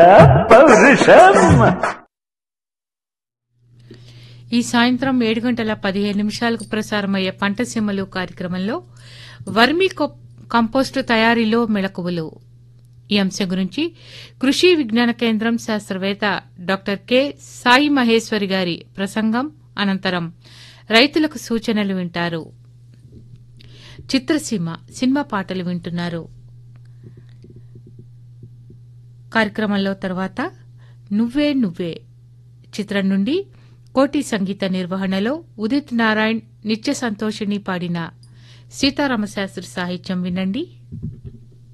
పౌరుషం ఈ సాయంత్రం ఏడు గంటల పదిహేను నిమిషాలకు ప్రసారమయ్యే పంటసీమలు కార్యక్రమంలో వర్మీ కొ- కంపోస్టు తయారీలో మెళకువలు ఈ అంశం గురించి కృషి విజ్ఞాన కేంద్రం శాస్త్రవేత్త డాక్టర్ కె సాయి మహేశ్వరి గారి ప్రసంగం అనంతరం రైతులకు సూచనలు వింటారు చిత్రసీమ సినిమా పాటలు వింటున్నారు కార్యక్రమంలో తర్వాత నువ్వే నువ్వే చిత్రం నుండి కోటి సంగీత నిర్వహణలో ఉదిత్ నారాయణ్ నిత్య సంతోషిని పాడిన సీతారామశాస్త్రి సాహిత్యం వినండి